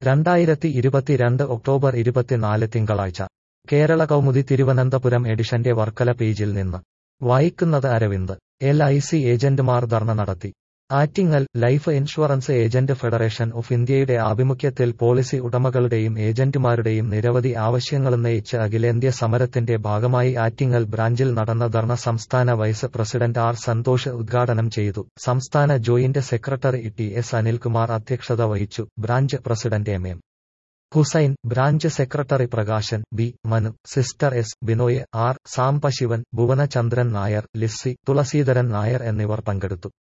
രണ്ടായിരത്തി ഇരുപത്തിരണ്ട് ഒക്ടോബർ ഇരുപത്തിനാല് തിങ്കളാഴ്ച കേരള കൗമുദി തിരുവനന്തപുരം എഡിഷന്റെ വർക്കല പേജിൽ നിന്ന് വായിക്കുന്നത് അരവിന്ദ് എൽ ഐ സി ഏജന്റുമാർ ധർണ നടത്തി Attingal life insurance agent federation of ഇന്ത്യയുടെ ആഭിമുഖ്യത്തിൽ പോളിസി ഉടമകളുടെയും ഏജന്റുമാരുടെയും നിരവധി ആവശ്യങ്ങളുന്നയിച്ച് അഖിലേന്ത്യാ സമരത്തിന്റെ ഭാഗമായി ആറ്റിങ്ങൽ ബ്രാഞ്ചിൽ നടന്ന ധർണ സംസ്ഥാന വൈസ് പ്രസിഡന്റ് ആർ സന്തോഷ് ഉദ്ഘാടനം ചെയ്തു സംസ്ഥാന joint secretary T S Anilkumar അധ്യക്ഷത വഹിച്ചു branch president M M Hussain branch secretary Prakashan B Manu sister S Binoy R Sambasivan Bhuvanachandran Nair Lissy Thulasidharan Nair എന്നിവർ പങ്കെടുത്തു